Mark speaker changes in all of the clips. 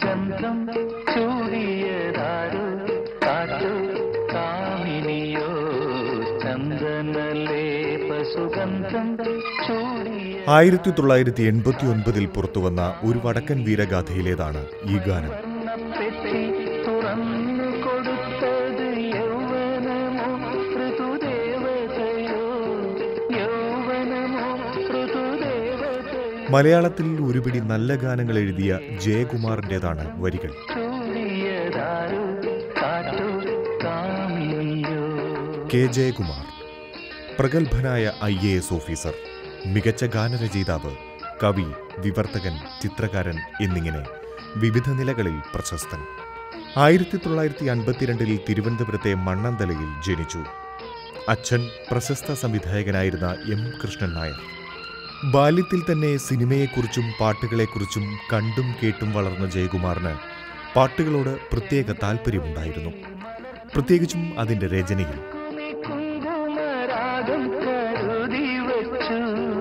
Speaker 1: സുഗന്ധം ചൂടിയതാരു കാറ്റു കാമിനിയോ ചന്ദനലേപ സുഗന്ധം ചൂടിയ
Speaker 2: ആയിരത്തി തൊള്ളായിരത്തി എൺപത്തി ഒൻപതിൽ പുറത്തുവന്ന ഒരു വടക്കൻ വീരഗാഥയിലേതാണ് ഈ ഗാനം
Speaker 1: പെട്ടി തുറന്നു കൊടുത്തത് യൗവനമോ ഋതുദേവതയോ യൗവനമോ ഋതുദേവതയോ
Speaker 2: മലയാളത്തിൽ ഒരുപിടി നല്ല ഗാനങ്ങൾ എഴുതിയ ജയകുമാറിൻ്റെതാണ് വരികൾ
Speaker 1: ചൂടിയതാരു കാറ്റു കാമിനിയോ
Speaker 2: കെ ജയകുമാർ പ്രഗത്ഭനായ ഐ എ എസ് ഓഫീസർ മികച്ച ഗാനരചയിതാവ് കവി വിവർത്തകൻ ചിത്രകാരൻ എന്നിങ്ങനെ വിവിധ നിലകളിൽ പ്രശസ്തൻ ആയിരത്തി തൊള്ളായിരത്തി അൻപത്തിരണ്ടിൽ തിരുവനന്തപുരത്തെ മണ്ണന്തലയിൽ ജനിച്ചു അച്ഛൻ പ്രശസ്ത സംവിധായകനായിരുന്ന എം കൃഷ്ണൻ നായർ ബാല്യത്തിൽ തന്നെ സിനിമയെക്കുറിച്ചും പാട്ടുകളെക്കുറിച്ചും കണ്ടും കേട്ടും വളർന്ന ജയകുമാറിന് പാട്ടുകളോട് പ്രത്യേക താല്പര്യമുണ്ടായിരുന്നു പ്രത്യേകിച്ചും അതിൻ്റെ രചനയിൽ
Speaker 1: കുങ്കുമരാഗം കരുതി വച്ചു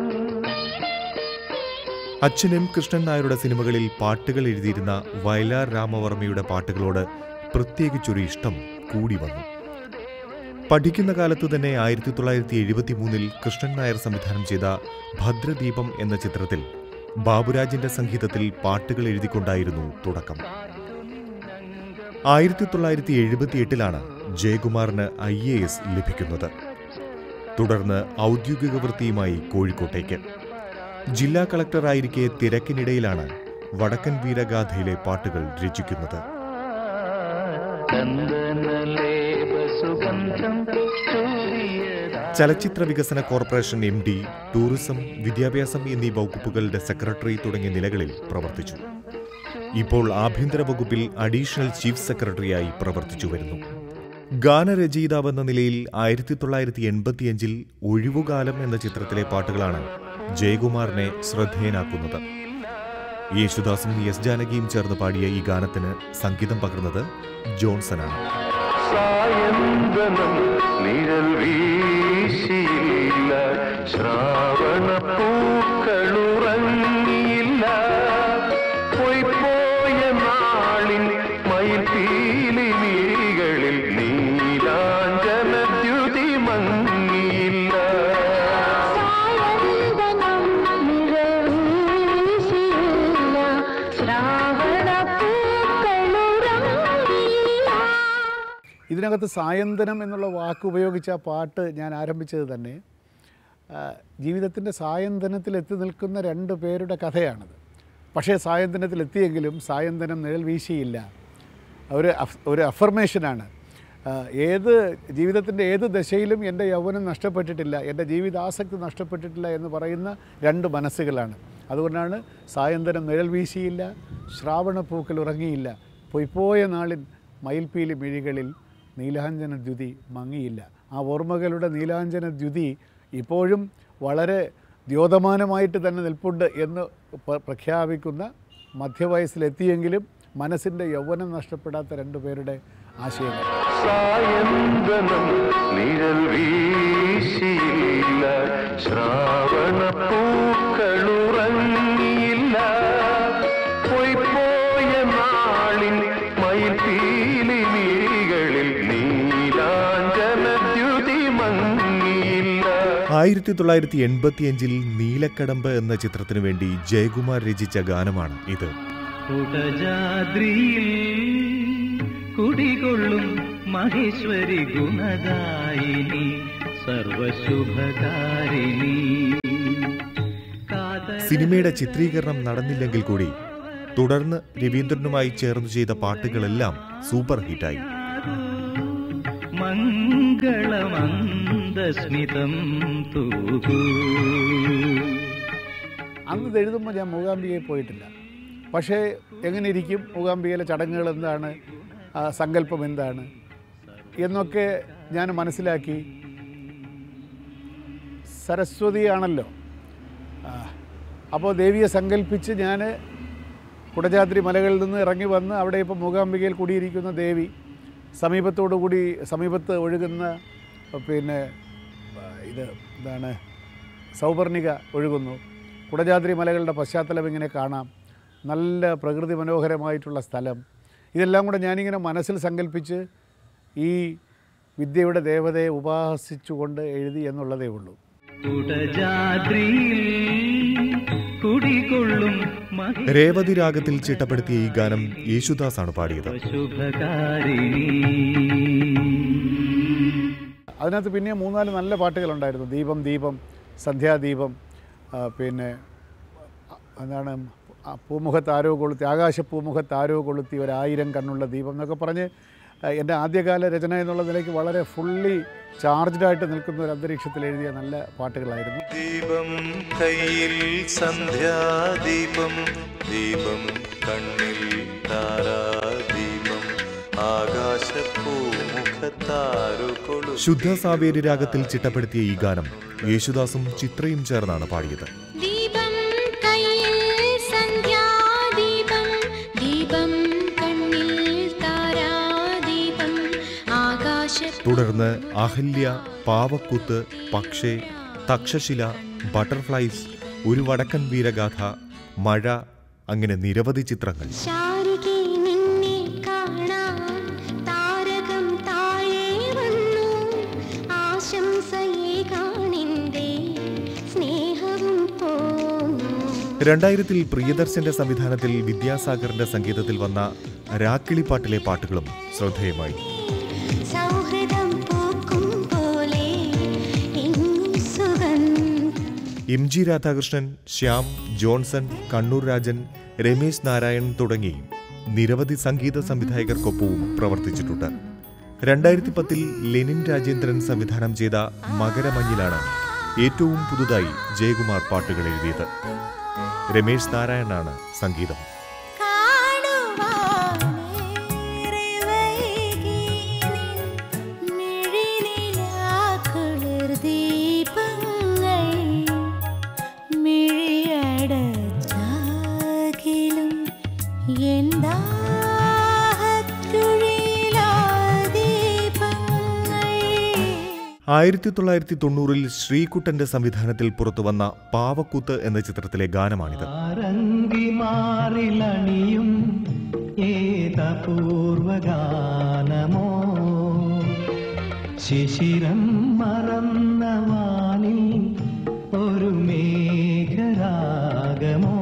Speaker 2: അച്ഛൻ എം കൃഷ്ണൻ നായരുടെ സിനിമകളിൽ പാട്ടുകൾ എഴുതിയിരുന്ന വയലാർ രാമവർമ്മയുടെ പാട്ടുകളോട് പ്രത്യേകിച്ചൊരു ഇഷ്ടം കൂടി വന്നു പഠിക്കുന്ന കാലത്തു തന്നെ ആയിരത്തി തൊള്ളായിരത്തി എഴുപത്തി മൂന്നിൽ കൃഷ്ണൻ നായർ സംവിധാനം ചെയ്ത ഭദ്രദീപം എന്ന ചിത്രത്തിൽ ബാബുരാജിന്റെ സംഗീതത്തിൽ പാട്ടുകൾ എഴുതിക്കൊണ്ടായിരുന്നു തുടക്കം ആയിരത്തി തൊള്ളായിരത്തി എഴുപത്തിയെട്ടിലാണ് ജയകുമാറിന് ഐ എ എസ് ലഭിക്കുന്നത് തുടർന്ന് ഔദ്യോഗിക വൃത്തിയുമായി കോഴിക്കോട്ടേക്ക് ജില്ലാ കളക്ടറായിരിക്കെ തിരക്കിനിടയിലാണ് വടക്കൻ വീരഗാഥയിലെ പാട്ടുകൾ രചിക്കുന്നത്
Speaker 1: ചന്ദനലേപ സുഗന്ധം ചൂടിയതാ
Speaker 2: ചലച്ചിത്ര വികസന കോർപ്പറേഷൻ എം ഡി ടൂറിസം വിദ്യാഭ്യാസം എന്നീ വകുപ്പുകളുടെ സെക്രട്ടറി തുടങ്ങിയ നിലകളിൽ പ്രവർത്തിച്ചു ഇപ്പോൾ ആഭ്യന്തര വകുപ്പിൽ അഡീഷണൽ ചീഫ് സെക്രട്ടറിയായി പ്രവർത്തിച്ചു വരുന്നു ഗാനരചയിതാവെന്ന നിലയിൽ ആയിരത്തി തൊള്ളായിരത്തി എൺപത്തിയഞ്ചിൽ ഒഴിവുകാലം എന്ന ചിത്രത്തിലെ പാട്ടുകളാണ് ജയകുമാറിനെ ശ്രദ്ധേയനാക്കുന്നത് യേശുദാസും എസ് ജാനകിയും ചേർന്ന് പാടിയ ഈ ഗാനത്തിന് സംഗീതം പകർന്നത് ജോൺസനാണ്
Speaker 1: സായന്തനം നിഴൽ വീശിയില്ല ശ്രാവണ പൂക്കളുറങ്ങിയില്ല പൊയ്പോയ നാളിൽ മയിൽപീലി മിഴികളിൽ നീലാഞ്ജനദ്യുതി മങ്ങിയില്ല
Speaker 3: സായന്തനം നിറവീശിയില്ല ശ്രാവണ പൂക്കളുറങ്ങിയില്ല
Speaker 4: ഇതിനകത്ത് സായന്തനം എന്നുള്ള വാക്ക് ഉപയോഗിച്ച ആ പാട്ട് ഞാൻ ആരംഭിച്ചത് തന്നെ ജീവിതത്തിൻ്റെ സായന്തനത്തിൽ എത്തി നിൽക്കുന്ന രണ്ട് പേരുടെ കഥയാണത് പക്ഷേ സായന്തനത്തിൽ എത്തിയെങ്കിലും സായന്തനം നിഴൽ വീശിയില്ല ഒരു അഫ്- ഒരു അഫർമേഷനാണ് ആ, ഏത് ജീവിതത്തിൻ്റെ ഏത് ദശയിലും എൻ്റെ യൗവനം നഷ്ടപ്പെട്ടിട്ടില്ല എൻ്റെ ജീവിതാസക്തി നഷ്ടപ്പെട്ടിട്ടില്ല എന്ന് പറയുന്ന രണ്ട് മനസ്സുകളാണ് അതുകൊണ്ടാണ് സായന്തനം നിഴൽ വീശിയില്ല ശ്രാവണപ്പൂക്കൾ ഉറങ്ങിയില്ല പൊയ്പോയ നാളിൻ മയിൽപ്പീലി മിഴികളിൽ നീലാഞ്ജന ദ്യുതി മങ്ങിയില്ല ആ ഓർമ്മകളുടെ നീലാഞ്ജന ദ്യുതി ഇപ്പോഴും വളരെ ദ്യോതമാനമായിട്ട് തന്നെ നിൽപ്പുണ്ട് എന്ന് പ- പ്രഖ്യാപിക്കുന്ന മധ്യവയസ്സിലെത്തിയെങ്കിലും മനസ്സിൻ്റെ യൗവനം നഷ്ടപ്പെടാത്ത രണ്ടുപേരുടെ ആശയങ്ങൾ
Speaker 1: സായന്തനം നിഴൽ വീശിയില്ല ശ്രാവണ പൂക്കളുറങ്ങിയില്ല പൊയ്പോയ നാളിൽ മയിൽപീലി മിഴികളിൽ നീലാഞ്ജനദ്യുതി മങ്ങിയില്ല
Speaker 2: ആയിരത്തി തൊള്ളായിരത്തി എൺപത്തിയഞ്ചിൽ നീലക്കടമ്പ് എന്ന ചിത്രത്തിനു വേണ്ടി ജയകുമാർ രചിച്ച ഗാനമാണ് ഇത്
Speaker 5: കുടജാദ്രിയിൽ കുടികൊള്ളും മഹേശ്വരി ഗുണദായിനി സർവശുഭകാരിണി കാതര
Speaker 2: സിനിമയുടെ ചിത്രീകരണം നടന്നില്ലെങ്കിൽ കൂടി തുടർന്ന് രവീന്ദ്രനുമായി ചേർന്ന് ചെയ്ത പാട്ടുകളെല്ലാം സൂപ്പർ ഹിറ്റായി
Speaker 5: മംഗളമന്ദസ്മിതം തൂകൂ
Speaker 4: അന്ന് ഇത് എഴുതുമ്പോൾ ഞാൻ മൂകാംബികയിൽ പോയിട്ടില്ല പക്ഷേ എങ്ങനെ ഇരിക്കും മൂകാംബികയിലെ ചടങ്ങുകൾ എന്താണ് ആ, സങ്കല്പം എന്താണ് എന്നൊക്കെ ഞാൻ മനസ്സിലാക്കി സരസ്വതിയാണല്ലോ ആ, അപ്പോൾ ദേവിയെ സങ്കല്പിച്ച് ഞാൻ കുടജാദ്രി മലകളിൽ നിന്ന് ഇറങ്ങി വന്ന് അവിടെ ഇപ്പോൾ മൂകാംബികയിൽ കുടിയിരിക്കുന്ന ദേവി സമീപത്തോടു കൂടി സമീപത്ത് ഒഴുകുന്ന പിന്നെ ആ, ഇത് എന്താണ് സൗപർണിക ഒഴുകുന്നു കുടജാദ്രി മലകളുടെ പശ്ചാത്തലം ഇങ്ങനെ കാണാം നല്ല പ്രകൃതി മനോഹരമായിട്ടുള്ള സ്ഥലം ഇതെല്ലാം കൂടെ ഞാനിങ്ങനെ മനസ്സിൽ സങ്കല്പിച്ച് ഈ വിദ്യയുടെ ദേവതയെ ഉപാസിച്ചുകൊണ്ട് എഴുതി എന്നുള്ളതേ ഉള്ളൂ
Speaker 5: കുടജാദ്രിയിൽ കുടികൊള്ളും മഹി
Speaker 2: രേവതി രാഗത്തിൽ ചിട്ടപ്പെടുത്തിയ ഈ ഗാനം യേശുദാസാണ് പാടിയത്
Speaker 5: ശുഭകാരിണി
Speaker 4: അതിനകത്ത് പിന്നെ മൂന്നാല് നല്ല പാട്ടുകളുണ്ടായിരുന്നു ദീപം ദീപം സന്ധ്യാദീപം ആ, പിന്നെ ആ, എന്താണ് ആ, പൂമുഖത്ത് ആരോ കൊളുത്തി ആകാശ പൂമുഖത്ത് ആരോ കൊളുത്തി ഒരായിരം കണ്ണുള്ള ദീപം എന്നൊക്കെ പറഞ്ഞ് ആ, എൻ്റെ ആദ്യകാല രചന എന്നുള്ള നിലയ്ക്ക് വളരെ ഫുള്ളി ചാർജ്ഡായിട്ട് നിൽക്കുന്ന ഒരു അന്തരീക്ഷത്തിൽ എഴുതിയ നല്ല പാട്ടുകളായിരുന്നു
Speaker 6: ദീപം കയ്യിൽ സന്ധ്യാദീപം ദീപം കണ്ണിൽ താരാദീപം ആകാശപ്പൂമുഖത്താരു കൊളു
Speaker 2: ശുദ്ധ സാവേരി രാഗത്തിൽ ചിട്ടപ്പെടുത്തിയ ഈ ഗാനം യേശുദാസും ചിത്രയും ചേർന്നാണ് പാടിയത്
Speaker 3: ദീപം കയ്യിൽ സന്ധ്യാദീപം ദീപം കണ്ണിൽ താരാദീപം ആകാശ
Speaker 2: തുടർന്ന് അഹല്യ പാവക്കൂത്ത് പക്ഷേ തക്ഷശില ബട്ടർഫ്ലൈസ് ഒരു വടക്കൻ വീരഗാഥ മഴ അങ്ങനെ നിരവധി ചിത്രങ്ങൾ
Speaker 3: ശാരികെ നിന്നെ കാണാൻ താരകം താഴെ വന്നു ആശംസയെ കാണിന്റെ സ്നേഹവും പോന്നു
Speaker 2: രണ്ടായിരത്തിൽ പ്രിയദർശന്റെ സംവിധാനത്തിൽ വിദ്യാസാഗറിന്റെ സംഗീതത്തിൽ വന്ന രാക്കിളിപ്പാട്ടിലെ പാട്ടുകളും ശ്രദ്ധേയമായി
Speaker 3: സൗഹൃദം പൂക്കും പോലെ എങ്ങും സുഗന്ധം
Speaker 2: M G Radhakrishnan Shyam Johnson Kannur Rajan Ramesh Narayan തുടങ്ങി നിരവധി സംഗീത സംവിധായകർക്കൊപ്പവും പ്രവർത്തിച്ചിട്ടുണ്ട് രണ്ടായിരത്തി പത്തിൽ ലെനിൻ രാജേന്ദ്രൻ സംവിധാനം ചെയ്ത മകരമഞ്ഞിലാണ് ഏറ്റവും പുതുതായി ജയകുമാർ പാട്ടുകൾ എഴുതിയത് രമേശ് നാരായണാണ് സംഗീതം
Speaker 3: കാണുവാനേറെ വൈകി നിൻ മിഴിനിലാക്കുളിർ ദീപങ്ങൾ മിഴിയടച്ചാകിലും എന്താ ദീപങ്ങൾ
Speaker 2: ആയിരത്തി തൊള്ളായിരത്തി തൊണ്ണൂറിൽ ശ്രീകുട്ടന്റെ സംവിധാനത്തിൽ പുറത്തുവന്ന പാവക്കൂത്ത് എന്ന ചിത്രത്തിലെ ഗാനമാണിത്
Speaker 5: ആരംഗി മാറിലണിയും ഏതപൂർവഗാനമോ ശിശിരം മറന്ന വാനിൽ ഒരു മേഘരാഗമോ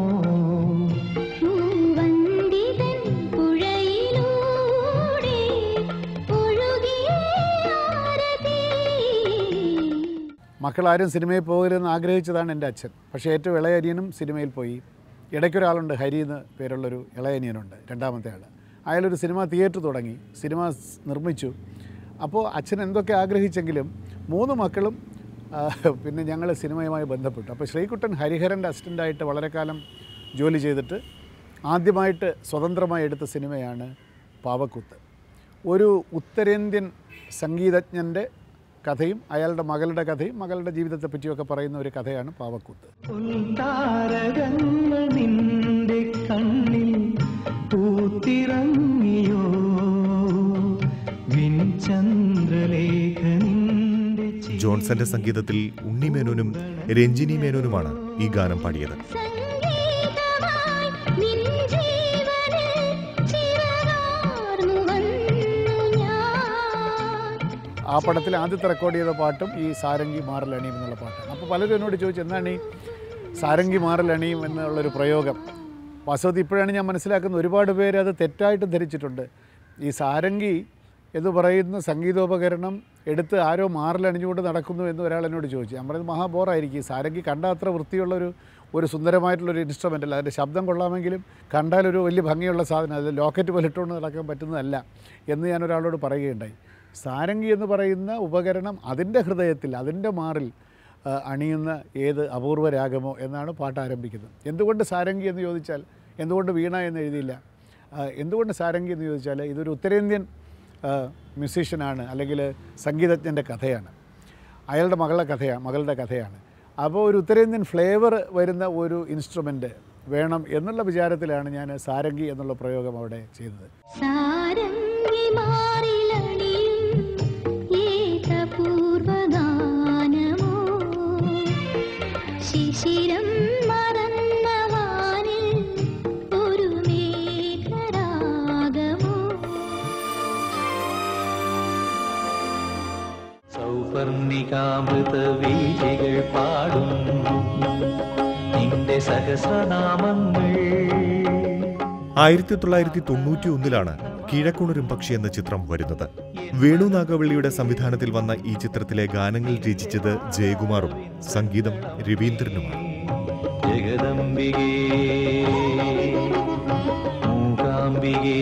Speaker 3: മൂവന്തിതൻ പുഴയിലൂടെ ഒഴുകിയ ആരതി
Speaker 4: മക്കളാരും സിനിമയിൽ പോകരുതെന്ന് ആഗ്രഹിച്ചതാണ് എൻ്റെ അച്ഛൻ പക്ഷേ ഏറ്റവും ഇളയനിയനും സിനിമയിൽ പോയി ഇടയ്ക്കൊരാളുണ്ട് ഹരി എന്ന് പേരുള്ളൊരു ഇളയനിയനുണ്ട് രണ്ടാമത്തെ ആൾ അയാളൊരു സിനിമ തിയേറ്റർ തുടങ്ങി സിനിമ സ് നിർമ്മിച്ചു അപ്പോൾ അച്ഛൻ എന്തൊക്കെ ആഗ്രഹിച്ചെങ്കിലും മൂന്ന് മക്കളും ആ, പിന്നെ ഞങ്ങൾ സിനിമയുമായി ബന്ധപ്പെട്ടു അപ്പോൾ ശ്രീകുട്ടൻ ഹരിഹരൻ്റെ അസിസ്റ്റൻ്റായിട്ട് വളരെ കാലം ജോലി ചെയ്തിട്ട് ആദ്യമായിട്ട് സ്വതന്ത്രമായി എടുത്ത സിനിമയാണ് പാവക്കൂത്ത് ഒരു ഉത്തരേന്ത്യൻ സംഗീതജ്ഞൻ്റെ കഥയും അയാളുടെ മകളുടെ കഥയും മകളുടെ ജീവിതത്തെ പറ്റിയൊക്കെ പറയുന്ന ഒരു കഥയാണ് പാവക്കൂത്ത്
Speaker 5: താരകങ്ങൾ നിന്റെ കണ്ണിൽ പൂത്തിറങ്ങിയോ വിൻചന്ദ്രലേഖ നിന്റെ ചി-
Speaker 2: ജോൺസന്റെ സംഗീതത്തിൽ ഉണ്ണിമേനോനും രഞ്ജിനി മേനോനുമാണ് ഈ ഗാനം പാടിയത്
Speaker 3: സംഗീതമായി നിൻ ജീവനിൽ ചിറകാർന്നു വന്നു ഞാൻ
Speaker 4: ആ പടത്തിൽ ആദ്യത്തെ റെക്കോർഡ് ചെയ്ത പാട്ടും ഈ സാരംഗി മാറലണിയും എന്നുള്ള പാട്ടാണ് അപ്പോൾ പലരും എന്നോട് ചോദിച്ചു എന്താണ് ഈ സാരംഗി മാറലണിയും എന്നുള്ളൊരു പ്രയോഗം വാസ്തവത്തിൽ ഇപ്പോഴാണ് ഞാൻ മനസ്സിലാക്കുന്നത് ഒരുപാട് പേര് അത് തെറ്റായിട്ട് ധരിച്ചിട്ടുണ്ട് ഈ സാരംഗി എന്ന് പറയുന്ന സംഗീതോപകരണം എടുത്ത് ആരോ മാറലണിഞ്ഞുകൊണ്ട് നടക്കുന്നു എന്ന് ഒരാൾ എന്നോട് ചോദിച്ചു ഞാൻ പറയുന്നത് മഹാബോറായിരിക്കും ഈ സാരംഗി കണ്ടാൽ അത്ര വൃത്തിയുള്ളൊരു ഒരു സുന്ദരമായിട്ടുള്ളൊരു ഇൻസ്ട്രുമെൻ്റ് അല്ല അതിൻ്റെ ശബ്ദം കൊള്ളാമെങ്കിലും കണ്ടാലൊരു വലിയ ഭംഗിയുള്ള സാധനം അത് ലോക്കറ്റ് പോലെ ഇട്ടുകൊണ്ട് നടക്കാൻ പറ്റുന്നതല്ല എന്ന് ഞാൻ ഒരാളോട് പറയുകയുണ്ടായി സാരംഗി എന്ന് പറയുന്ന ഉപകരണം അതിൻ്റെ ഹൃദയത്തിൽ അതിൻ്റെ മാറിൽ ആ, അണിയുന്ന ഏത് അപൂർവ രാഗമോ എന്നാണ് പാട്ട് ആരംഭിക്കുന്നത് എന്തുകൊണ്ട് സാരംഗി എന്ന് ചോദിച്ചാൽ എന്തുകൊണ്ട് വീണ എന്ന് എഴുതിയില്ല ആ, എന്തുകൊണ്ട് സാരംഗി എന്ന് ചോദിച്ചാൽ ഇതൊരു ഉത്തരേന്ത്യൻ ആ, മ്യൂസീഷ്യനാണ് അല്ലെങ്കിൽ സംഗീതജ്ഞൻ്റെ കഥയാണ് അയാളുടെ മകളുടെ കഥയാണ് മകളുടെ കഥയാണ് അപ്പോൾ ഒരു ഉത്തരേന്ത്യൻ ഫ്ലേവർ വരുന്ന ഒരു ഇൻസ്ട്രുമെൻ്റ് വേണം എന്നുള്ള വിചാരത്തിലാണ് ഞാൻ സാരംഗി എന്നുള്ള പ്രയോഗം അവിടെ ചെയ്തത്
Speaker 3: സാരംഗി മാറിലണിയും ഏകപൂർവഗാനമോ ശിശിരം മറന്ന വാനിൽ ഒരു
Speaker 5: സൗപർണികാമൃത വീചികൾ പാടും നിന്റെ സഹസ്രനാമങ്ങൾ
Speaker 2: ആയിരത്തി തൊള്ളായിരത്തി തൊണ്ണൂറ്റി ഒന്നിലാണ് കിഴക്കുണരും പക്ഷി എന്ന ചിത്രം വരുന്നത് വേണു നാഗവള്ളിയുടെ സംവിധാനത്തിൽ വന്ന ഈ ചിത്രത്തിലെ ഗാനങ്ങൾ രചിച്ചത് ജയകുമാറും സംഗീതം രവീന്ദ്രനുമാണ്
Speaker 5: ജഗദംബികേ മൂകാംബികേ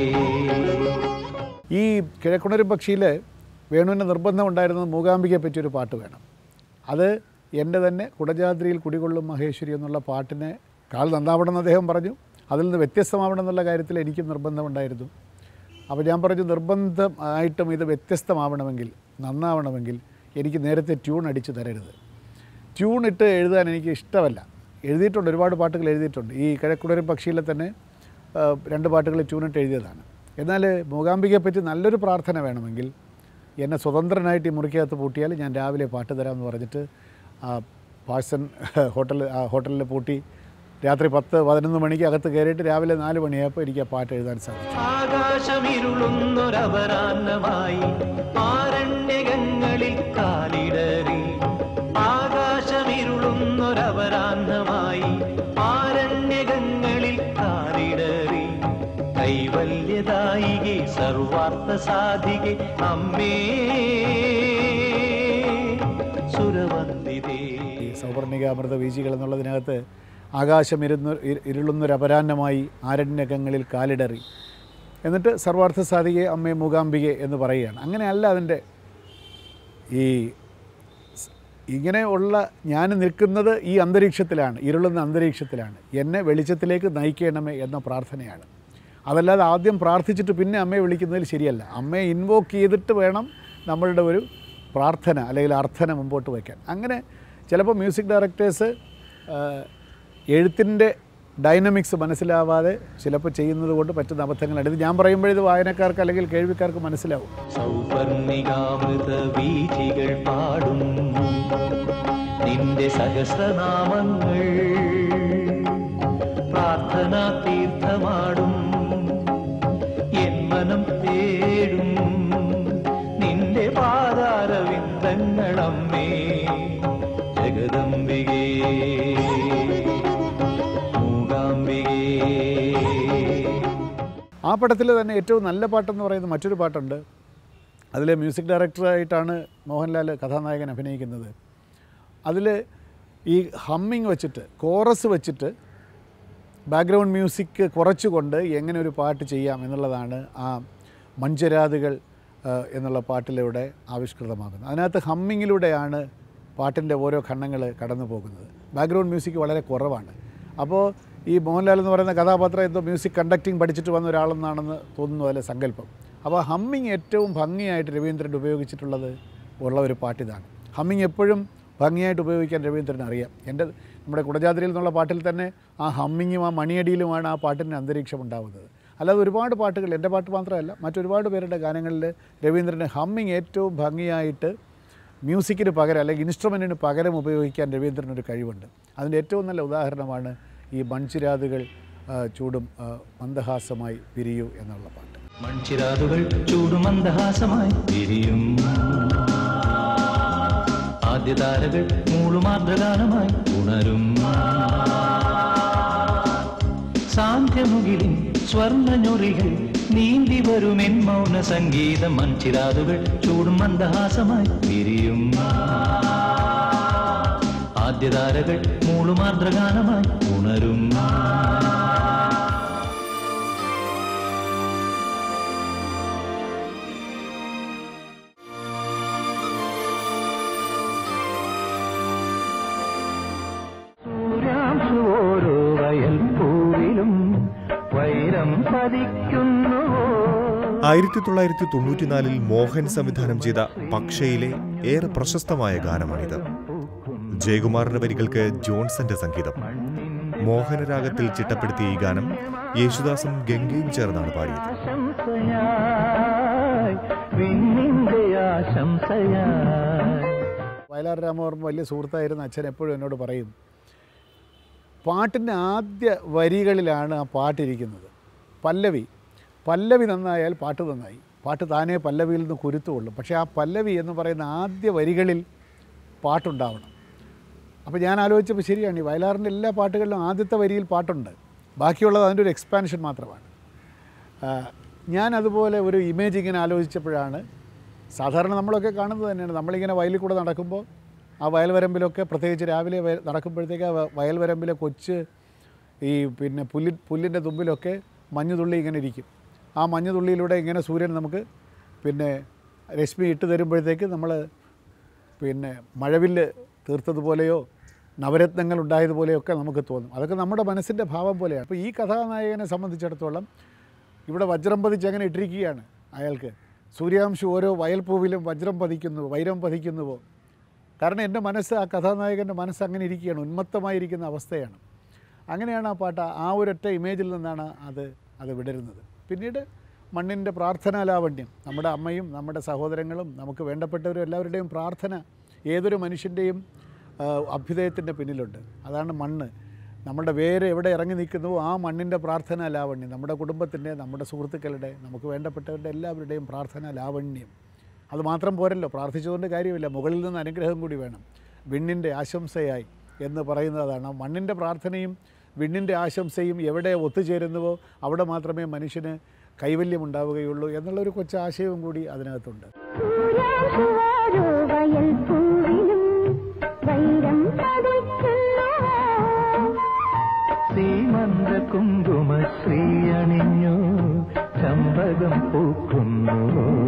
Speaker 4: ഈ കിഴക്കുണരും പക്ഷിയിൽ വേണുവിൻ്റെ നിർബന്ധം ഉണ്ടായിരുന്നത് മൂകാംബികയെ പറ്റിയൊരു പാട്ട് വേണം അത് എൻ്റെ തന്നെ കുടജാദ്രിയിൽ കുടികൊള്ളും മഹേശ്വരി എന്നുള്ള പാട്ടിനെ കാൽ നന്നാവണം എന്ന് അദ്ദേഹം പറഞ്ഞു അതിൽ നിന്ന് വ്യത്യസ്തമാവണം എന്നുള്ള കാര്യത്തിൽ എനിക്കും നിർബന്ധമുണ്ടായിരുന്നു അപ്പോൾ ഞാൻ പറഞ്ഞു നിർബന്ധമായിട്ടും ഇത് വ്യത്യസ്തമാവണമെങ്കിൽ നന്നാവണമെങ്കിൽ എനിക്ക് നേരത്തെ ട്യൂൺ അടിച്ചു തരരുത് ട്യൂൺ ഇട്ട് എഴുതാൻ എനിക്ക് ഇഷ്ടമല്ല എഴുതിയിട്ടുണ്ട് ഒരുപാട് പാട്ടുകൾ എഴുതിയിട്ടുണ്ട് ഈ കിഴക്കുടരും പക്ഷിയിലെ തന്നെ ആ, രണ്ട് പാട്ടുകൾ ട്യൂണിട്ട് എഴുതിയതാണ് എന്നാൽ മൂകാംബികയെ പറ്റി നല്ലൊരു പ്രാർത്ഥന വേണമെങ്കിൽ എന്നെ സ്വതന്ത്രനായിട്ട് ഈ മുറിക്കകത്ത് പൂട്ടിയാൽ ഞാൻ രാവിലെ പാട്ട് തരാമെന്ന് പറഞ്ഞിട്ട് ആ പാഴ്സൺ ഹോട്ടൽ ആ ഹോട്ടലിൽ പൂട്ടി രാത്രി പത്ത് പതിനൊന്ന് മണിക്ക് അകത്ത് കയറിയിട്ട് രാവിലെ നാല് മണിയായപ്പോൾ എനിക്ക് ആ പാട്ട് എഴുതാൻ സാധിച്ചു
Speaker 5: ആകാശമിരുളുന്നൊരപരാന്നമായി ആരണ്യകങ്ങളിൽ കാലിടറി ആകാശമിരുളുന്നൊരപരാന്നമായി ആരണ്യകങ്ങളിൽ കാലിടറി കൈവല്യദായികെ സർവാർത്ഥ സാധികെ അമ്മേ സുരവന്ദിതേ
Speaker 4: ഈ സൗവർണികാമൃത വീശികൾ എന്നുള്ളതിനകത്ത് ആകാശം ഇരുന്നു ഇരു- ഇരുളുന്നൊരപരാന്നമായി ആരണ്യകങ്ങളിൽ കാലിടറി എന്നിട്ട് സർവാർത്ഥ സാധികെ അമ്മേ മൂകാംബികെ എന്ന് പറയുകയാണ് അങ്ങനെയല്ല അതിൻ്റെ ഈ സ്- ഇങ്ങനെ ഉള്ള ഞാൻ നിൽക്കുന്നത് ഈ അന്തരീക്ഷത്തിലാണ് ഇരുളുന്ന അന്തരീക്ഷത്തിലാണ് എന്നെ വെളിച്ചത്തിലേക്ക് നയിക്കണമേ എന്ന പ്രാർത്ഥനയാണ് അതല്ലാതെ ആദ്യം പ്രാർത്ഥിച്ചിട്ട് പിന്നെ അമ്മയെ വിളിക്കുന്നതിൽ ശരിയല്ല അമ്മയെ ഇൻവോക്ക് ചെയ്തിട്ട് വേണം നമ്മളുടെ ഒരു പ്രാർത്ഥന അല്ലെങ്കിൽ അർത്ഥന മുമ്പോട്ട് വയ്ക്കാൻ അങ്ങനെ ചിലപ്പോൾ മ്യൂസിക് ഡയറക്ടേഴ്സ് എഴുത്തിൻ്റെ ഡൈനമിക്സ് മനസ്സിലാവാതെ ചിലപ്പോൾ ചെയ്യുന്നത് കൊണ്ട് പറ്റുന്ന അബദ്ധങ്ങളാണ് ഇത് ഞാൻ പറയുമ്പോൾ ഇത് വായനക്കാർക്ക് അല്ലെങ്കിൽ കേൾവിക്കാർക്ക് മനസ്സിലാവും
Speaker 5: സൗപർണികാമൃത വീഥികൾ പാടും നിന്റെ സഹസ്രനാമങ്ങൾ പ്രാർത്ഥനാ തീർത്ഥമാടും എൻ മനം തേടും നിന്റെ പാതാരവിന്ദങ്ങളമ്മേ ജഗദംബികേ മൂകാംബികേ
Speaker 4: ആ പടത്തിൽ തന്നെ ഏറ്റവും നല്ല പാട്ടെന്ന് പറയുന്ന മറ്റൊരു പാട്ടുണ്ട് അതിൽ മ്യൂസിക് ഡയറക്ടറായിട്ടാണ് മോഹൻലാൽ കഥാനായകൻ അഭിനയിക്കുന്നത് അതിൽ ഈ ഹമ്മിങ് വെച്ചിട്ട് കോറസ് വെച്ചിട്ട് ബാക്ക്ഗ്രൗണ്ട് മ്യൂസിക് കുറച്ചുകൊണ്ട് എങ്ങനെ ഒരു പാട്ട് ചെയ്യാം എന്നുള്ളതാണ് ആ മഞ്ചരാതുകൾ ആ, എന്നുള്ള പാട്ടിലൂടെ ആവിഷ്കൃതമാകുന്നത് അതിനകത്ത് ഹമ്മിങ്ങിലൂടെയാണ് പാട്ടിൻ്റെ ഓരോ ഖണ്ഡങ്ങൾ കടന്നു പോകുന്നത് ബാക്ക്ഗ്രൗണ്ട് മ്യൂസിക് വളരെ കുറവാണ് അപ്പോൾ ഈ മോഹൻലാൽ എന്ന് പറയുന്ന കഥാപാത്രം എന്തോ മ്യൂസിക് കണ്ടക്ടിങ് പഠിച്ചിട്ട് വന്ന ഒരാളെന്നാണെന്ന് തോന്നുന്നു അതിലെ സങ്കല്പം അപ്പോൾ ഹമ്മിങ് ഏറ്റവും ഭംഗിയായിട്ട് രവീന്ദ്രൻ ഉപയോഗിച്ചിട്ടുള്ളത് ഉള്ള ഒരു പാട്ടിതാണ് ഹമ്മിങ് എപ്പോഴും ഭംഗിയായിട്ട് ഉപയോഗിക്കാൻ രവീന്ദ്രൻ അറിയാം എൻ്റെ നമ്മുടെ കുടജാദ്രിയിൽ നിന്നുള്ള പാട്ടിൽ തന്നെ ആ ഹമ്മിങ്ങും ആ മണിയടിയിലുമാണ് ആ പാട്ടിൻ്റെ അന്തരീക്ഷം ഉണ്ടാവുന്നത് അല്ലാതെ ഒരുപാട് പാട്ടുകൾ എൻ്റെ പാട്ട് മാത്രമല്ല മറ്റൊരുപാട് പേരുടെ ഗാനങ്ങളിൽ രവീന്ദ്രന് ഹമ്മിങ് ഏറ്റവും ഭംഗിയായിട്ട് മ്യൂസിക്കിന് പകരം അല്ലെങ്കിൽ ഇൻസ്ട്രുമെൻറ്റിന് പകരം ഉപയോഗിക്കാൻ രവീന്ദ്രനൊരു കഴിവുണ്ട് അതിൻ്റെ ഏറ്റവും നല്ല ഉദാഹരണമാണ് ഈ മൺചിരാതുകൾ ആ, ചൂടും ആ, മന്ദഹാസമായി പിരിയൂ എന്നുള്ള പാട്ട്
Speaker 5: മൺചിരാതുകൾ ചൂടുമന്ദഹാസമായി വിരിയും ആദ്യതാരകൾ മൂളുമാർദ്രഗാനമായി ഉണരും സാന്ധ്യമുകിലിൻ സ്വർണ്ണഞ്ഞൊറികൾ നീന്തി വരുമെൻ മൗന സംഗീതം മൺചിരാതുകൾ ചൂടും മന്ദഹാസമായി വിരിയും ആദ്യതാരകൾ മൂളുമാർദ്രഗാനമായി ഉണരും സൂര്യാംശു ഓരോ വയൽ പൂവിലും വൈരം പതിക്കുന്നുവോ
Speaker 2: ആയിരത്തി തൊള്ളായിരത്തി തൊണ്ണൂറ്റിനാലിൽ മോഹൻ സംവിധാനം ചെയ്ത പക്ഷയിലെ ഏറെ പ്രശസ്തമായ ഗാനമാണിത് ജയകുമാറിന്റെ വരികൾക്ക് ജോൺസന്റെ സംഗീതം മോഹനരാഗത്തിൽ ചിട്ടപ്പെടുത്തിയ ഈ ഗാനം യേശുദാസും ഗംഗയും ചേർന്നാണ് പാടിയത്
Speaker 5: ആശംസയായി വിണ്ണിന്റെ ആശംസയായി
Speaker 4: വയലാർ രാമവർമ്മ വലിയ സുഹൃത്തായിരുന്ന അച്ഛൻ എപ്പോഴും എന്നോട് പറയും പാട്ടിൻ്റെ ആദ്യ വരികളിലാണ് ആ പാട്ടിരിക്കുന്നത് പല്ലവി പല്ലവി നന്നായാൽ പാട്ട് നന്നായി പാട്ട് താനേ പല്ലവിയിൽ നിന്ന് കുരുത്തുകൊള്ളും പക്ഷേ ആ പല്ലവി എന്ന് പറയുന്ന ആദ്യ വരികളിൽ പാട്ടുണ്ടാവണം അപ്പോൾ ഞാൻ ആലോചിച്ചപ്പോൾ ശരിയാണ് ഈ വയലാറിൻ്റെ എല്ലാ പാട്ടുകളിലും ആദ്യത്തെ വരിയിൽ പാട്ടുണ്ട് ബാക്കിയുള്ളത് അതിൻ്റെ ഒരു എക്സ്പാൻഷൻ മാത്രമാണ് ആ, ഞാൻ അതുപോലെ ഒരു ഇമേജ് ഇങ്ങനെ ആലോചിച്ചപ്പോഴാണ് സാധാരണ നമ്മളൊക്കെ കാണുന്നത് തന്നെയാണ് നമ്മളിങ്ങനെ വയലിൽ കൂടെ നടക്കുമ്പോൾ ആ വയൽവരമ്പിലൊക്കെ പ്രത്യേകിച്ച് രാവിലെ വയ- നടക്കുമ്പോഴത്തേക്ക് ആ വ- വയൽവരമ്പിലെ കൊച്ച് ഈ പിന്നെ പുല്ലി പുല്ലിൻ്റെ തുമ്പിലൊക്കെ മഞ്ഞുതുള്ളി ഇങ്ങനെ ഇരിക്കും ആ മഞ്ഞുതുള്ളിയിലൂടെ ഇങ്ങനെ സൂര്യൻ നമുക്ക് പിന്നെ രശ്മി ഇട്ട് തരുമ്പോഴത്തേക്ക് നമ്മൾ പിന്നെ മഴവില്ല് തീർത്തതുപോലെയോ നവരത്നങ്ങൾ ഉണ്ടായതുപോലെയൊക്കെ നമുക്ക് തോന്നും അതൊക്കെ നമ്മുടെ മനസ്സിൻ്റെ ഭാവം പോലെയാണ് അപ്പോൾ ഈ കഥാനായകനെ സംബന്ധിച്ചിടത്തോളം ഇവിടെ വജ്രം പതിച്ച് അങ്ങനെ ഇട്ടിരിക്കുകയാണ് അയാൾക്ക് സൂര്യാംശം ഓരോ വയൽപ്പൂവിലും വജ്രം പതിക്കുന്നു വൈരം പതിക്കുന്നുവോ കാരണം എൻ്റെ മനസ്സ് ആ കഥാനായകൻ്റെ മനസ്സ് അങ്ങനെ ഇരിക്കുകയാണ് ഉന്മത്തമായിരിക്കുന്ന അവസ്ഥയാണ് അങ്ങനെയാണ് ആ പാട്ട് ആ ഒരൊറ്റ ഇമേജിൽ നിന്നാണ് അത് അത് വിടരുന്നത് പിന്നീട് മണ്ണിൻ്റെ പ്രാർത്ഥനാലാവണ്യം നമ്മുടെ അമ്മയും നമ്മുടെ സഹോദരങ്ങളും നമുക്ക് വേണ്ടപ്പെട്ടവരും എല്ലാവരുടെയും പ്രാർത്ഥന ഏതൊരു മനുഷ്യൻ്റെയും അഭ്യുദയത്തിൻ്റെ പിന്നിലുണ്ട് അതാണ് മണ്ണ് നമ്മുടെ വേര് എവിടെ ഇറങ്ങി നിൽക്കുന്നുവോ ആ മണ്ണിൻ്റെ പ്രാർത്ഥനാ ലാവണ്യം നമ്മുടെ കുടുംബത്തിൻ്റെ നമ്മുടെ സുഹൃത്തുക്കളുടെ നമുക്ക് വേണ്ടപ്പെട്ടവരുടെ എല്ലാവരുടെയും പ്രാർത്ഥനാ ലാവണ്യം അത് മാത്രം പോരല്ലോ പ്രാർത്ഥിച്ചുകൊണ്ട് കാര്യമില്ല മുകളിൽ നിന്ന് അനുഗ്രഹം കൂടി വേണം വിണ്ണിൻ്റെ ആശംസയായി എന്ന് പറയുന്നത് അതാണ് മണ്ണിൻ്റെ പ്രാർത്ഥനയും വിണ്ണിൻ്റെ ആശംസയും എവിടെ ഒത്തുചേരുന്നുവോ അവിടെ മാത്രമേ മനുഷ്യന് കൈവല്യം ഉണ്ടാവുകയുള്ളൂ എന്നുള്ളൊരു കൊച്ചാശയവും കൂടി അതിനകത്തുണ്ട്
Speaker 3: സൂര്യാംശുവാരോ വയൽ പൂവിലും വൈരം പതിക്കുന്നു
Speaker 5: സീമന്ത കുങ്കുമ ശ്രീയണിഞ്ഞു ചമ്പകം പൂക്കുന്നു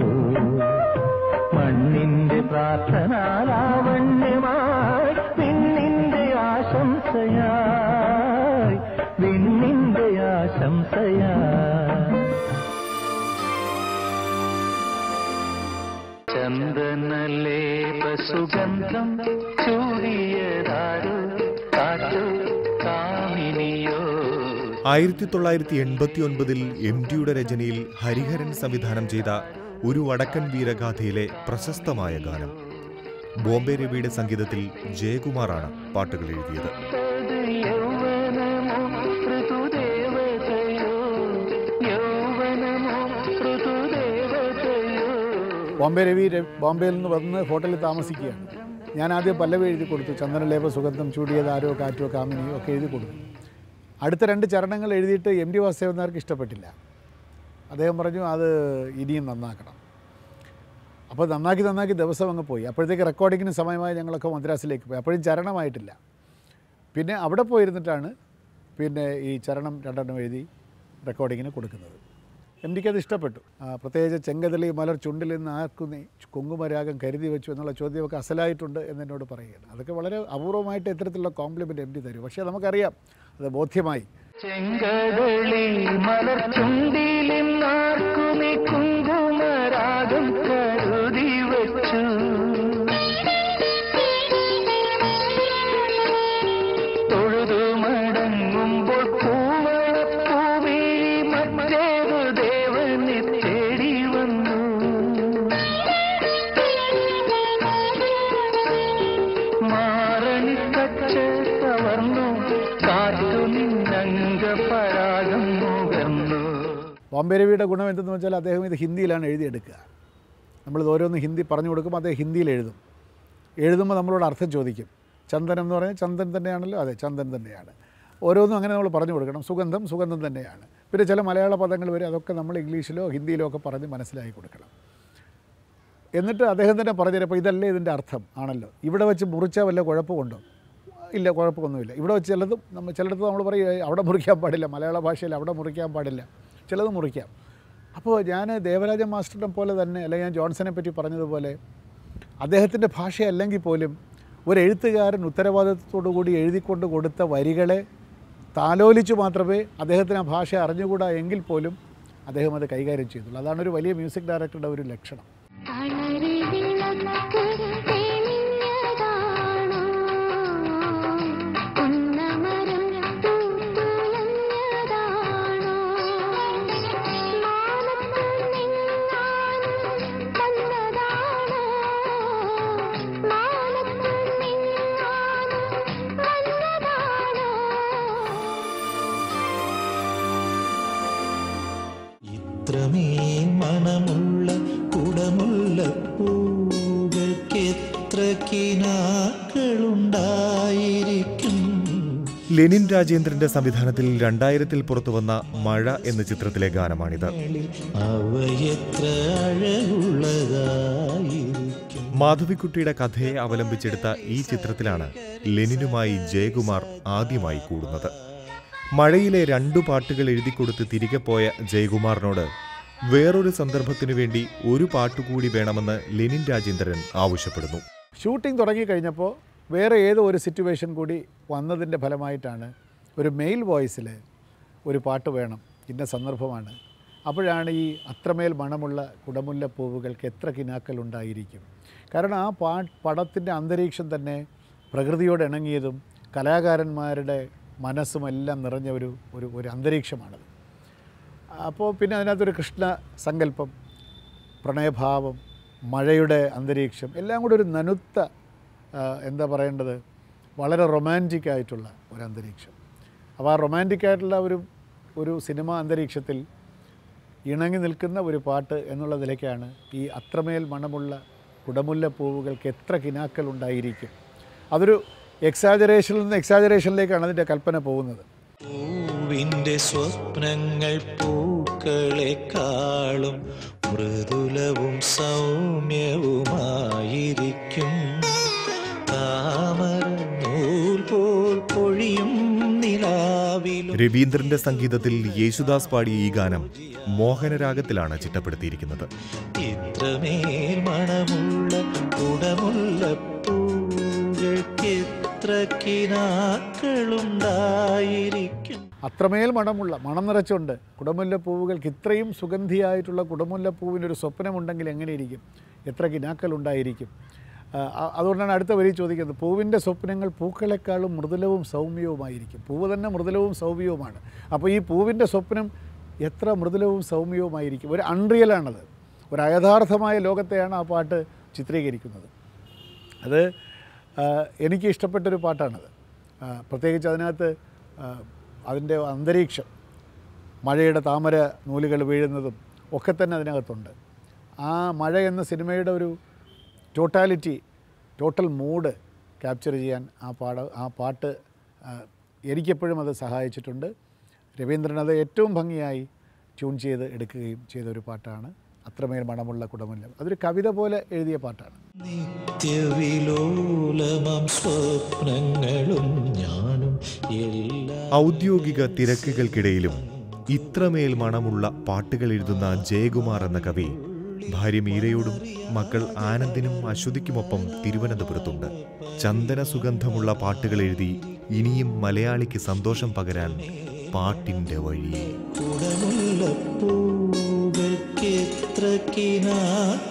Speaker 5: മണ്ണിന്റെ പ്രാർത്ഥനാലാവണ്യമായി വിണ്ണിന്റെ ആശംസയായി വിണ്ണിന്റെ ആശംസയായി ചന്ദനലേപ സുഗന്ധം ചൂടിയതാരോ കാറ്റോ കാമിനിയോ
Speaker 2: ആയിരത്തി തൊള്ളായിരത്തി എൺപത്തി ഒൻപതിൽ എം ഡിയുടെ രചനയിൽ ഹരിഹരൻ സംവിധാനം ചെയ്ത ഒരു വടക്കൻ വീരഗാഥയിലെ പ്രശസ്തമായ ഗാനം ബോംബെ രവിയുടെ സംഗീതത്തിൽ ജയകുമാറാണ് പാട്ടുകൾ എഴുതിയത്
Speaker 5: തത് യൗവനമോ ഋതുദേവതയോ യൗവനമോ ഋതുദേവതയോ
Speaker 4: ബോംബെ രവി ര- ബോംബെയിൽ നിന്ന് വന്ന് ഹോട്ടലിൽ താമസിക്കുകയാണ് ഞാൻ ആദ്യം പല്ലവി എഴുതി കൊടുത്തു ചന്ദനലേപ സുഗന്ധം ചൂടിയത് ആരോ കാറ്റോ കാമിനിയോ ഒക്കെ എഴുതി കൊടുത്തു അടുത്ത രണ്ട് ചരണങ്ങൾ എഴുതിയിട്ട് എം ഡി വാസുദേവൻ നായർക്ക് ഇഷ്ടപ്പെട്ടില്ല അദ്ദേഹം പറഞ്ഞു അത് ഇനിയും നന്നാക്കണം അപ്പോൾ നന്നാക്കി നന്നാക്കി ദിവസം അങ്ങ് പോയി അപ്പോഴത്തേക്ക് റെക്കോർഡിങ്ങിന് സമയമായി ഞങ്ങളൊക്കെ മദ്രാസിലേക്ക് പോയി അപ്പോഴും ചരണമായിട്ടില്ല പിന്നെ അവിടെ പോയിരുന്നിട്ടാണ് പിന്നെ ഈ ചരണം രണ്ടെണ്ണം എഴുതി റെക്കോർഡിങ്ങിന് കൊടുക്കുന്നത് എം ഡിക്ക് അത് ഇഷ്ടപ്പെട്ടു ആ, പ്രത്യേകിച്ച് ചെങ്കതളി മലർ ചുണ്ടിൽ നിന്ന് ആർക്കു നീ കുങ്കുമരാഗം കരുതി വെച്ചു എന്നുള്ള ചോദ്യമൊക്കെ അസലായിട്ടുണ്ട് എന്നോട് പറയുകയാണ് അതൊക്കെ വളരെ അപൂർവമായിട്ട് ഇത്തരത്തിലുള്ള കോംപ്ലിമെൻ്റ് എം ഡി തരും പക്ഷേ നമുക്കറിയാം അത് ബോധ്യമായി
Speaker 5: ചെങ്കടളി മലർ ചുണ്ടിലിന്നാർക്കുമി കുങ്കുമരാഗം കരുതി വച്ചു തൊഴുതു മടങ്ങുമ്പോൾ പൂവളപ്പൂവി മറ്റേതു ദേവനെ തേടി വന്നു മാറണി കച്ച കവർന്നു കാറ്റു നിന്നംഗ പരാഗം നുകർന്നു
Speaker 4: ബോംബെ രവിയുടെ ഗുണം എന്തെന്ന് വെച്ചാൽ അദ്ദേഹം ഇത് ഹിന്ദിയിലാണ് എഴുതിയെടുക്കുക നമ്മളിത് ഓരോന്ന് ഹിന്ദി പറഞ്ഞു കൊടുക്കുമ്പോൾ അദ്ദേഹം ഹിന്ദിയിൽ എഴുതും എഴുതുമ്പോൾ നമ്മളോട് അർത്ഥം ചോദിക്കും ചന്ദനം എന്ന് പറഞ്ഞാൽ ചന്ദൻ തന്നെയാണല്ലോ അതെ ചന്ദൻ തന്നെയാണ് ഓരോന്നും അങ്ങനെ നമ്മൾ പറഞ്ഞു കൊടുക്കണം സുഗന്ധം സുഗന്ധം തന്നെയാണ് പിന്നെ ചില മലയാള പദങ്ങൾ വരെ അതൊക്കെ നമ്മൾ ഇംഗ്ലീഷിലോ ഹിന്ദിയിലോ ഒക്കെ പറഞ്ഞ് മനസ്സിലാക്കി കൊടുക്കണം എന്നിട്ട് അദ്ദേഹം തന്നെ പറഞ്ഞപ്പോൾ ഇതല്ലേ ഇതിൻ്റെ അർത്ഥം ആണല്ലോ ഇവിടെ വെച്ച് മുറിച്ചാൽ വല്ല കുഴപ്പമുണ്ടോ ഇല്ല കുഴപ്പമൊന്നുമില്ല ഇവിടെ വെച്ച് ചിലതും നമ്മൾ ചിലയിടത്ത് നമ്മൾ പറയും "ഏയ് അവിടെ മുറിക്കാൻ പാടില്ല മലയാള ഭാഷയിൽ അവിടെ മുറിക്കാൻ പാടില്ല ചിലത് മുറിക്കാം അപ്പോൾ ഞാൻ ദേവരാജ മാസ്റ്ററിനെ പോലെ തന്നെ അല്ലെങ്കിൽ ഞാൻ ജോൺസനെ പറ്റി പറഞ്ഞതുപോലെ അദ്ദേഹത്തിൻ്റെ ഭാഷയല്ലെങ്കിൽ പോലും ഒരു എഴുത്തുകാരൻ ഉത്തരവാദിത്വത്തോടു കൂടി എഴുതിക്കൊണ്ട് കൊടുത്ത വരികളെ താലോലിച്ചു മാത്രമേ അദ്ദേഹത്തിന് ആ ഭാഷ അറിഞ്ഞുകൂടാ എങ്കിൽ പോലും അദ്ദേഹം അത് കൈകാര്യം ചെയ്തുള്ളൂ അതാണ് ഒരു വലിയ മ്യൂസിക് ഡയറക്ടറുടെ ഒരു ലക്ഷണം
Speaker 3: തളരി വിളക്ക് തെളിഞ്ഞതാണോ ഉന്നമരം തൂത്തുലഞ്ഞതാണോ മാനത്ത് നിന്നാനും വന്നതാണോ മാനത്ത് നിന്നാനും വന്നതാണോ
Speaker 7: ഇത്രമേൽ മണമുള്ള പൂകൾക്കെത്ര കിനാക്കളുണ്ടായിരിക്കും
Speaker 2: ലെനിൻ രാജേന്ദ്രന്റെ സംവിധാനത്തിൽ രണ്ടായിരത്തിൽ പുറത്തുവന്ന മഴ എന്ന ചിത്രത്തിലെ ഗാനമാണിത്
Speaker 7: അവയെത്ര അഴകുള്ളതായിരിക്കും
Speaker 2: മാധവിക്കുട്ടിയുടെ കഥയെ അവലംബിച്ചെടുത്ത ഈ ചിത്രത്തിലാണ് ലെനിനുമായി ജയകുമാർ ആദ്യമായി കൂടുന്നത് മഴയിലെ രണ്ടു പാട്ടുകൾ എഴുതിക്കൊടുത്ത് തിരികെ പോയ ജയകുമാറിനോട് വേറൊരു സന്ദർഭത്തിനു വേണ്ടി ഒരു പാട്ടുകൂടി വേണമെന്ന് ലെനിൻ രാജേന്ദ്രൻ ആവശ്യപ്പെടുന്നു
Speaker 4: ഷൂട്ടിംഗ് തുടങ്ങിക്കഴിഞ്ഞപ്പോൾ വേറെ ഏതോ ഒരു സിറ്റുവേഷൻ കൂടി വന്നതിൻ്റെ ഫലമായിട്ടാണ് ഒരു മെയിൽ വോയിസിൽ ഒരു പാട്ട് വേണം ഇന്ന സന്ദർഭമാണ് അപ്പോഴാണ് ഈ അത്രമേൽ മണമുള്ള കുടമുല്ലപ്പൂവുകൾക്ക് എത്ര കിനാക്കൽ ഉണ്ടായിരിക്കും കാരണം ആ പാ പടത്തിൻ്റെ അന്തരീക്ഷം തന്നെ പ്രകൃതിയോട് ഇണങ്ങിയതും കലാകാരന്മാരുടെ മനസ്സും എല്ലാം നിറഞ്ഞ ഒരു ഒരു ഒരു അന്തരീക്ഷമാണത് അപ്പോൾ പിന്നെ അതിനകത്തൊരു കൃഷ്ണ സങ്കല്പം പ്രണയഭാവം മഴയുടെ അന്തരീക്ഷം എല്ലാം കൂടെ ഒരു നനുത്ത ആ, എന്താ പറയേണ്ടത് വളരെ റൊമാൻറ്റിക് ആയിട്ടുള്ള ഒരു അന്തരീക്ഷം അപ്പോൾ ആ റൊമാൻറ്റിക് ആയിട്ടുള്ള ഒരു ഒരു സിനിമാ അന്തരീക്ഷത്തിൽ ഇണങ്ങി നിൽക്കുന്ന ഒരു പാട്ട് എന്നുള്ള നിലയ്ക്കാണ് ഈ അത്രമേൽ മണമുള്ള കുടമുല്ല പൂവുകൾക്ക് എത്ര കിനാക്കൾ ഉണ്ടായിരിക്കും അതൊരു എക്സാജറേഷനിൽ നിന്ന് എക്സാജറേഷനിലേക്കാണ് അതിൻ്റെ കൽപ്പന പോകുന്നത്
Speaker 7: പൂവിൻ്റെ സ്വപ്നങ്ങൾ പൂക്കളെക്കാളും മൃദുലവും സൗമ്യവുമായിരിക്കും താമര നൂൽ പോൽ പൊഴിയും നിലാവിലും
Speaker 2: രവീന്ദ്രന്റെ സംഗീതത്തിൽ യേശുദാസ് പാടിയ ഈ ഗാനം മോഹനരാഗത്തിലാണ് ചിട്ടപ്പെടുത്തിയിരിക്കുന്നത്
Speaker 7: ഇത്രമേൽ മണമുള്ള കുടമുള്ള പൂകൾക്ക് എത്ര കിനാക്കളുണ്ടായിരിക്കും
Speaker 4: അത്രമേൽ മണമുള്ള മണം നിറച്ചുണ്ട് കുടമുല്ല പൂവുകൾക്ക് ഇത്രയും സുഗന്ധിയായിട്ടുള്ള കുടമുല്ല പൂവിനൊരു സ്വപ്നമുണ്ടെങ്കിൽ എങ്ങനെയിരിക്കും എത്ര കിനാക്കൾ ഉണ്ടായിരിക്കും ആ, അ- അതുകൊണ്ടാണ് അടുത്ത വരി ചോദിക്കുന്നത് പൂവിൻ്റെ സ്വപ്നങ്ങൾ പൂക്കളെക്കാളും മൃദുലവും സൗമ്യവുമായിരിക്കും പൂവ് തന്നെ മൃദുലവും സൗമ്യവുമാണ് അപ്പോൾ ഈ പൂവിൻ്റെ സ്വപ്നം എത്ര മൃദുലവും സൗമ്യവുമായിരിക്കും ഒരു അൺറിയലാണത് ഒരു അയഥാർത്ഥമായ ലോകത്തെയാണ് ആ പാട്ട് ചിത്രീകരിക്കുന്നത് അത് ആ, എനിക്ക് ഇഷ്ടപ്പെട്ടൊരു പാട്ടാണത് ആ, പ്രത്യേകിച്ച് അതിനകത്ത് ആ, അതിൻ്റെ അന്തരീക്ഷം മഴയുടെ താമര നൂലുകൾ വീഴുന്നതും ഒക്കെ തന്നെ അതിനകത്തുണ്ട് ആ മഴ എന്ന സിനിമയുടെ ഒരു ടോട്ടാലിറ്റി ടോട്ടൽ മൂഡ് ക്യാപ്ചർ ചെയ്യാൻ ആ പാട ആ പാട്ട് ആ, എനിക്കെപ്പോഴും അത് സഹായിച്ചിട്ടുണ്ട് രവീന്ദ്രൻ അത് ഏറ്റവും ഭംഗിയായി ട്യൂൺ ചെയ്ത് എടുക്കുകയും ചെയ്ത ഒരു പാട്ടാണ് അത്രമേൽ മണമുള്ള കുടമുല്ല അതൊരു കവിത പോലെ എഴുതിയ പാട്ടാണ്
Speaker 7: നിത്യവിലോലമം സ്വപ്നങ്ങളും ഞാനും എല്ലാം
Speaker 2: ഔദ്യോഗിക തിരക്കുകൾക്കിടയിലും ഇത്രമേൽ മണമുള്ള പാട്ടുകൾ എഴുതുന്ന ജയകുമാർ എന്ന കവി ഭാര്യ മീരയോടും മക്കൾ ആനന്ദിനും അശ്വതിക്കുമൊപ്പം തിരുവനന്തപുരത്തുണ്ട് ചന്ദന സുഗന്ധമുള്ള പാട്ടുകൾ എഴുതി ഇനിയും മലയാളിക്ക് സന്തോഷം പകരാൻ പാട്ടിൻ്റെ വഴിയെ
Speaker 7: കുടമുള്ള പൂകൾക്ക് എത്ര കിനാക്കളുണ്ടായിരിക്കും